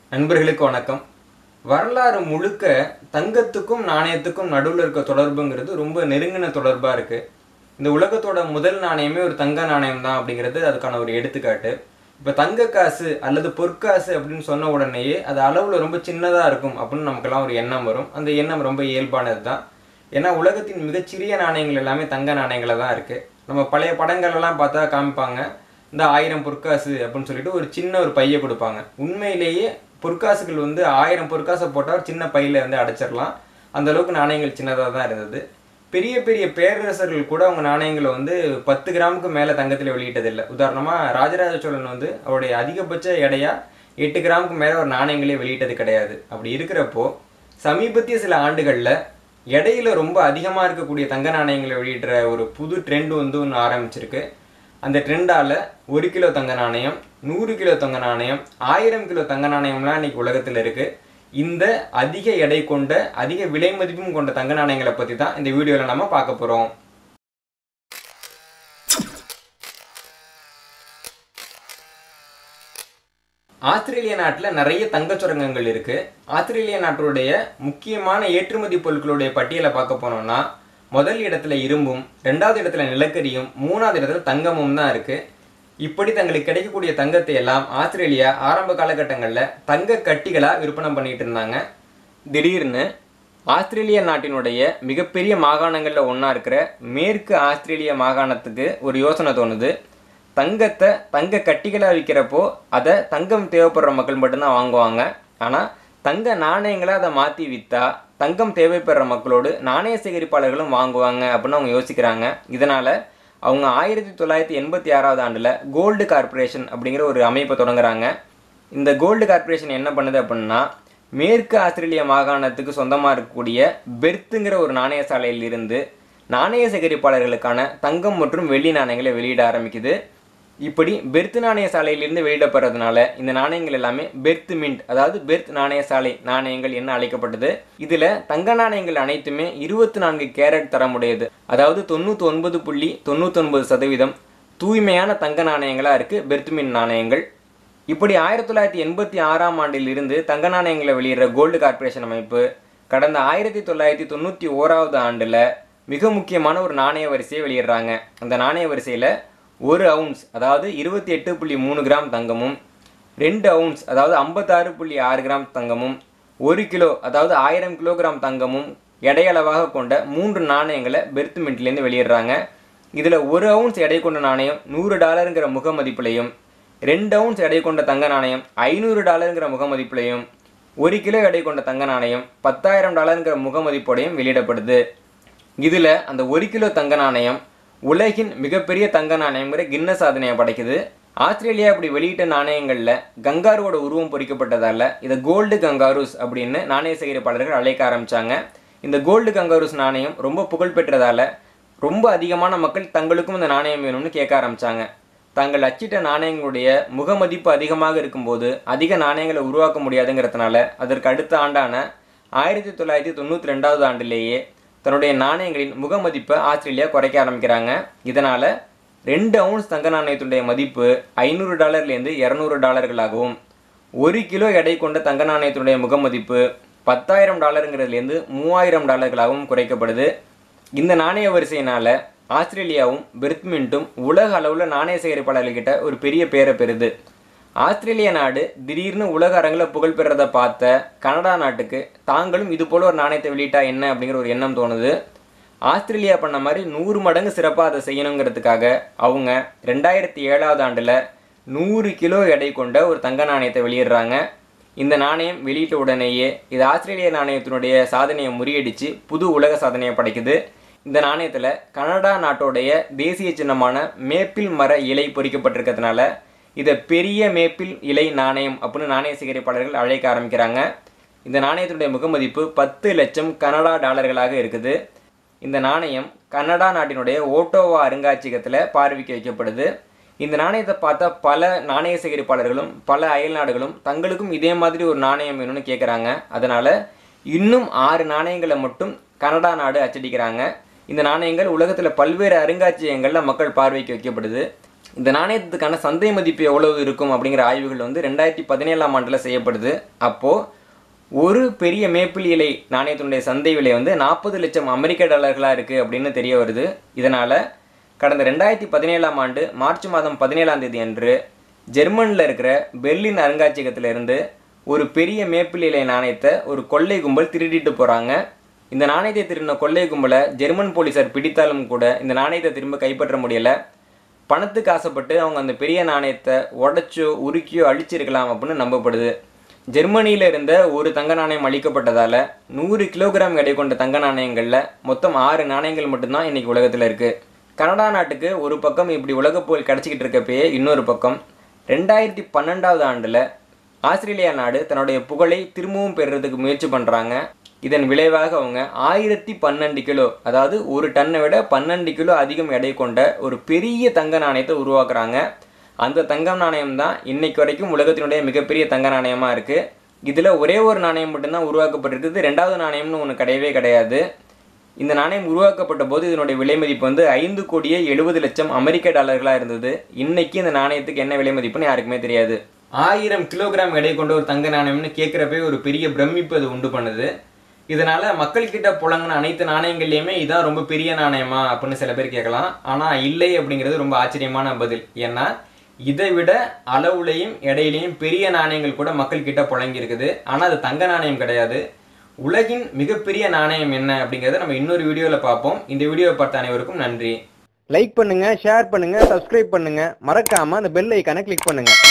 நண்பர்களுக்கு வணக்கம் வரலாறு முழுக்க தங்கத்துக்கும் நாணயத்துக்கும் நடுவில் இருக்க தொடர்புங்கிறது ரொம்ப நெருங்கின தொடர்பாக இருக்குது இந்த உலகத்தோட முதல் நாணயமே ஒரு தங்க நாணயம் தான் அப்படிங்கிறது அதுக்கான ஒரு எடுத்துக்காட்டு இப்போ தங்க காசு அல்லது பொற்காசு அப்படின்னு சொன்ன உடனேயே அது அளவில் ரொம்ப சின்னதாக இருக்கும் அப்படின்னு நமக்கெல்லாம் ஒரு எண்ணம் வரும் அந்த எண்ணம் ரொம்ப இயல்பானது தான் ஏன்னா உலகத்தின் மிகச்சிறிய நாணயங்கள் எல்லாமே தங்க நாணயங்களாக தான் இருக்குது நம்ம பழைய படங்கள் எல்லாம் பார்த்தா காமிப்பாங்க இந்த ஆயிரம் பொற்காசு அப்படின்னு சொல்லிட்டு ஒரு சின்ன ஒரு பையை கொடுப்பாங்க உண்மையிலேயே பொற்காசுகள் வந்து ஆயிரம் பொற்காசை போட்டால் ஒரு சின்ன பையில வந்து அடைச்சிடலாம் அந்த அளவுக்கு நாணயங்கள் சின்னதாக தான் இருந்தது பெரிய பெரிய பேரரசர்கள் கூட அவங்க நாணயங்களை வந்து பத்து கிராமுக்கு மேலே தங்கத்தில் வெளியிட்டதில்லை உதாரணமாக ராஜராஜ சோழன் வந்து அவருடைய அதிகபட்ச எடையா எட்டு கிராமுக்கு மேலே ஒரு நாணயங்களே வெளியிட்டது கிடையாது அப்படி இருக்கிறப்போ சமீபத்திய சில ஆண்டுகளில் எடையில ரொம்ப அதிகமாக இருக்கக்கூடிய தங்க நாணயங்களை வெளியிடுற ஒரு புது ட்ரெண்ட் வந்து ஒன்று ஆரம்பிச்சிருக்கு அந்த ட்ரெண்டால் ஒரு கிலோ தங்க நாணயம் நூறு கிலோ தங்க நாணயம் ஆயிரம் கிலோ தங்க நாணயம்லாம் இன்னைக்கு உலகத்தில் இருக்குது இந்த அதிக எடை கொண்ட அதிக விலை மதிப்பும் கொண்ட தங்க நாணயங்களை பற்றி தான் இந்த வீடியோவில் நம்ம பார்க்க போகிறோம் ஆஸ்திரேலிய நாட்டில் நிறைய தங்கச் சுரங்கங்கள் இருக்கு ஆஸ்திரேலிய நாட்டுடைய முக்கியமான ஏற்றுமதி பொருட்களுடைய பட்டியலை பார்க்க போனோம்னா முதல் இடத்துல இரும்பும் ரெண்டாவது இடத்துல நிலக்கரியும் மூணாவது இடத்துல தங்கமும் தான் இருக்கு இப்படி தங்களுக்கு கிடைக்கக்கூடிய தங்கத்தை எல்லாம் ஆஸ்திரேலியா ஆரம்ப காலகட்டங்களில் தங்க கட்டிகளாக விற்பனை பண்ணிட்டு இருந்தாங்க திடீர்னு ஆஸ்திரேலிய நாட்டினுடைய மிகப்பெரிய மாகாணங்களில் ஒன்றா இருக்கிற மேற்கு ஆஸ்திரேலிய மாகாணத்துக்கு ஒரு யோசனை தோணுது தங்கத்தை தங்க கட்டிகளாக விற்கிறப்போ அதை தங்கம் தேவைப்படுற மக்கள் மட்டும்தான் வாங்குவாங்க ஆனால் தங்க நாணயங்களை அதை மாற்றி விற்றா தங்கம் தேவைப்படுற மக்களோடு நாணய சேகரிப்பாளர்களும் வாங்குவாங்க அப்படின்னு அவங்க யோசிக்கிறாங்க இதனால் அவங்க ஆயிரத்தி தொள்ளாயிரத்தி எண்பத்தி ஆறாவது ஆண்டில் கோல்டு கார்ப்பரேஷன் அப்படிங்கிற ஒரு அமைப்பை தொடங்குறாங்க இந்த கோல்டு கார்ப்பரேஷன் என்ன பண்ணுது அப்படின்னா மேற்கு ஆஸ்திரேலிய மாகாணத்துக்கு சொந்தமாக இருக்கக்கூடிய பெர்த்துங்கிற ஒரு நாணய சாலையில் இருந்து நாணய சேகரிப்பாளர்களுக்கான தங்கம் மற்றும் வெள்ளி நாணயங்களை வெளியிட ஆரம்பிக்குது இப்படி பெர்த் நாணய சாலையிலிருந்து வெளியிடப்படுறதுனால இந்த நாணயங்கள் எல்லாமே பெர்த் மின்ட் அதாவது பெர்த் நாணய சாலை நாணயங்கள் என்ன அழைக்கப்பட்டது இதில் தங்க நாணயங்கள் அனைத்துமே இருபத்தி நான்கு கேரட் தரமுடையது அதாவது தொண்ணூற்றி ஒன்பது புள்ளி தொண்ணூத்தொன்பது சதவீதம் தூய்மையான தங்க நாணயங்களாக இருக்குது பெர்த் மின்ட் நாணயங்கள் இப்படி ஆயிரத்தி தொள்ளாயிரத்தி எண்பத்தி ஆறாம் ஆண்டில் இருந்து தங்க நாணயங்களை வெளியிடுற கோல்டு கார்ப்பரேஷன் அமைப்பு கடந்த ஆயிரத்தி தொள்ளாயிரத்தி தொண்ணூற்றி ஓராவது ஆண்டில் மிக முக்கியமான ஒரு நாணய வரிசையை வெளியிடுறாங்க அந்த நாணய வரிசையில் ஒரு அவுன்ஸ் அதாவது இருபத்தி எட்டு புள்ளி மூணு கிராம் தங்கமும் ரெண்டு அவுன்ஸ் அதாவது ஐம்பத்தாறு புள்ளி ஆறு கிராம் தங்கமும் ஒரு கிலோ அதாவது ஆயிரம் கிலோகிராம் தங்கமும் எடையளவாக கொண்ட மூன்று நாணயங்களை பெர்த் மின்ட்லேருந்து வெளியிடுறாங்க இதில் ஒரு அவுன்ஸ் எடை கொண்ட நாணயம் நூறு டாலருங்கிற முக மதிப்புலையும் ரெண்டு அவுன்ஸ் எடை கொண்ட தங்க நாணயம் ஐநூறு டாலருங்கிற முக மதிப்புலையும் ஒரு கிலோ எடை கொண்ட தங்க நாணயம் பத்தாயிரம் டாலருங்கிற முக மதிப்போடையும் வெளியிடப்படுது இதில் அந்த ஒரு கிலோ தங்க நாணயம் உலகின் மிகப்பெரிய தங்க நாணயங்கிற கின்ன சாதனையை படைக்குது ஆஸ்திரேலியா இப்படி வெளியிட்ட நாணயங்களில் கங்காருவோட உருவம் பொறிக்கப்பட்டதால் இதை கோல்டு கங்காரூஸ் அப்படின்னு நாணய சேகரிப்பாளர்கள் அழைக்க ஆரம்பித்தாங்க இந்த கோல்டு கங்காரூஸ் நாணயம் ரொம்ப புகழ்பெற்றதால் ரொம்ப அதிகமான மக்கள் தங்களுக்கும் இந்த நாணயம் வேணும்னு கேட்க ஆரம்பித்தாங்க தாங்கள் அச்சிட்ட நாணயங்களுடைய முகமதிப்பு அதிகமாக இருக்கும்போது அதிக நாணயங்களை உருவாக்க முடியாதுங்கிறதுனால அதற்கு அடுத்த ஆண்டான ஆயிரத்தி தொள்ளாயிரத்தி தொண்ணூற்றி ரெண்டாவது ஆண்டிலேயே தன்னுடைய நாணயங்களின் முகமதிப்பை ஆஸ்திரேலியா குறைக்க ஆரம்பிக்கிறாங்க இதனால் ரெண்டு அவுன்ஸ் தங்க நாணயத்துடைய மதிப்பு ஐநூறு டாலர்லேருந்து இரநூறு டாலர்களாகவும் ஒரு கிலோ எடை கொண்ட தங்க நாணயத்துடைய முகமதிப்பு பத்தாயிரம் டாலருங்கிறதுலேருந்து மூவாயிரம் டாலர்களாகவும் குறைக்கப்படுது இந்த நாணய வரிசையினால் ஆஸ்திரேலியாவும் பெர்த்மின்ட்டும் உலக அளவில் நாணய சேகரிப்பாளர்கிட்ட ஒரு பெரிய பேரை பெறுது ஆஸ்திரேலிய நாடு திடீர்னு உலக அரங்கில் புகழ் பெறதை பார்த்த கனடா நாட்டுக்கு தாங்களும் இது போல ஒரு நாணயத்தை வெளியிட்டா என்ன அப்படிங்கிற ஒரு எண்ணம் தோணுது ஆஸ்திரேலியா பண்ண மாதிரி நூறு மடங்கு சிறப்பாக அதை செய்யணுங்கிறதுக்காக அவங்க ரெண்டாயிரத்தி ஏழாவது ஆண்டில் நூறு கிலோ எடை கொண்ட ஒரு தங்க நாணயத்தை வெளியிடுறாங்க இந்த நாணயம் வெளியிட்ட உடனேயே இது ஆஸ்திரேலிய நாணயத்தினுடைய சாதனையை முறியடித்து புது உலக சாதனையை படைக்குது இந்த நாணயத்தில் கனடா நாட்டோடைய தேசிய சின்னமான மேப்பிள் மர இலை பொறிக்கப்பட்டிருக்கிறதுனால இதை பெரிய மேப்பிள் இலை நாணயம் அப்படின்னு நாணய சேகரிப்பாளர்கள் அழைக்க ஆரம்பிக்கிறாங்க இந்த நாணயத்தினுடைய முகமதிப்பு பத்து லட்சம் கனடா டாலர்களாக இருக்குது இந்த நாணயம் கனடா நாட்டினுடைய ஓட்டோவா அருங்காட்சியகத்தில் பார்வைக்கு வைக்கப்படுது இந்த நாணயத்தை பார்த்தா பல நாணய சேகரிப்பாளர்களும் பல அயல் நாடுகளும் தங்களுக்கும் இதே மாதிரி ஒரு நாணயம் வேணும்னு கேட்குறாங்க அதனால் இன்னும் ஆறு நாணயங்களை மட்டும் கனடா நாடு அச்சடிக்கிறாங்க இந்த நாணயங்கள் உலகத்தில் பல்வேறு அருங்காட்சியகங்களில் மக்கள் பார்வைக்கு வைக்கப்படுது இந்த நாணயத்துக்கான சந்தை மதிப்பு எவ்வளவு இருக்கும் அப்படிங்கிற ஆய்வுகள் வந்து ரெண்டாயிரத்தி பதினேழாம் ஆண்டில் செய்யப்படுது அப்போது ஒரு பெரிய மேப்பிள் இலை நாணயத்தினுடைய சந்தை விலை வந்து நாற்பது லட்சம் அமெரிக்க டாலர்களாக இருக்குது அப்படின்னு தெரிய வருது இதனால் கடந்த ரெண்டாயிரத்தி பதினேழாம் ஆண்டு மார்ச் மாதம் பதினேழாம் தேதி அன்று ஜெர்மனில் இருக்கிற பெர்லின் அருங்காட்சியகத்திலிருந்து ஒரு பெரிய மேப்பிள் இலை நாணயத்தை ஒரு கொள்ளை கும்பல் திருடிட்டு போகிறாங்க இந்த நாணயத்தை திருடின கொள்ளை கும்பலை ஜெர்மன் போலீஸார் பிடித்தாலும் கூட இந்த நாணயத்தை திரும்ப கைப்பற்ற முடியலை பணத்துக்கு ஆசைப்பட்டு அவங்க அந்த பெரிய நாணயத்தை உடைச்சோ உருக்கியோ அழிச்சிருக்கலாம் அப்படின்னு நம்பப்படுது ஜெர்மனியில் இருந்த ஒரு தங்க நாணயம் அழிக்கப்பட்டதால் நூறு கிலோகிராம் எடை கொண்ட தங்க நாணயங்களில் மொத்தம் ஆறு நாணயங்கள் மட்டும்தான் இன்றைக்கி உலகத்தில் இருக்குது கனடா நாட்டுக்கு ஒரு பக்கம் இப்படி உலகப் புகழ் கிடச்சிக்கிட்டு இருக்கப்பயே இன்னொரு பக்கம் ரெண்டாயிரத்தி பன்னெண்டாவது ஆண்டில் ஆஸ்திரேலியா நாடு தன்னுடைய புகழை திரும்பவும் பெறுறதுக்கு முயற்சி பண்ணுறாங்க இதன் விளைவாக அவங்க ஆயிரத்தி பன்னெண்டு கிலோ அதாவது ஒரு டன்னை விட பன்னெண்டு கிலோ அதிகம் எடை கொண்ட ஒரு பெரிய தங்க நாணயத்தை உருவாக்குறாங்க அந்த தங்க நாணயம் தான் இன்னைக்கு வரைக்கும் உலகத்தினுடைய மிகப்பெரிய தங்க நாணயமாக இருக்குது இதில் ஒரே ஒரு நாணயம் மட்டும்தான் உருவாக்கப்பட்டிருக்குது ரெண்டாவது நாணயம்னு ஒன்று கிடையவே கிடையாது இந்த நாணயம் உருவாக்கப்பட்ட போது இதனுடைய விலை மதிப்பு வந்து ஐந்து கோடியே எழுபது லட்சம் அமெரிக்க டாலர்களாக இருந்தது இன்னைக்கு இந்த நாணயத்துக்கு என்ன விலை மதிப்புன்னு யாருக்குமே தெரியாது ஆயிரம் கிலோகிராம் எடை கொண்ட ஒரு தங்க நாணயம்னு கேட்குறப்பே ஒரு பெரிய பிரமிப்பு அது உண்டு பண்ணுது இதனால மக்கள்கிட்ட புழங்கின அனைத்து நாணயங்கள்லையுமே இதான் ரொம்ப பெரிய நாணயமா அப்படின்னு சில பேர் கேட்கலாம் ஆனால் இல்லை அப்படிங்கிறது ரொம்ப ஆச்சரியமான பதில் ஏன்னா இதை விட அளவுலையும் எடையிலையும் பெரிய நாணயங்கள் கூட மக்கள் கிட்ட புழங்கி இருக்குது ஆனால் அது தங்க நாணயம் கிடையாது உலகின் மிகப்பெரிய நாணயம் என்ன அப்படிங்கிறத நம்ம இன்னொரு வீடியோவில் பார்ப்போம் இந்த வீடியோவை பார்த்த அனைவருக்கும் நன்றி லைக் பண்ணுங்க ஷேர் பண்ணுங்க சப்ஸ்கிரைப் பண்ணுங்க மறக்காம அந்த பெல் ஐக்கானை கிளிக் பண்ணுங்க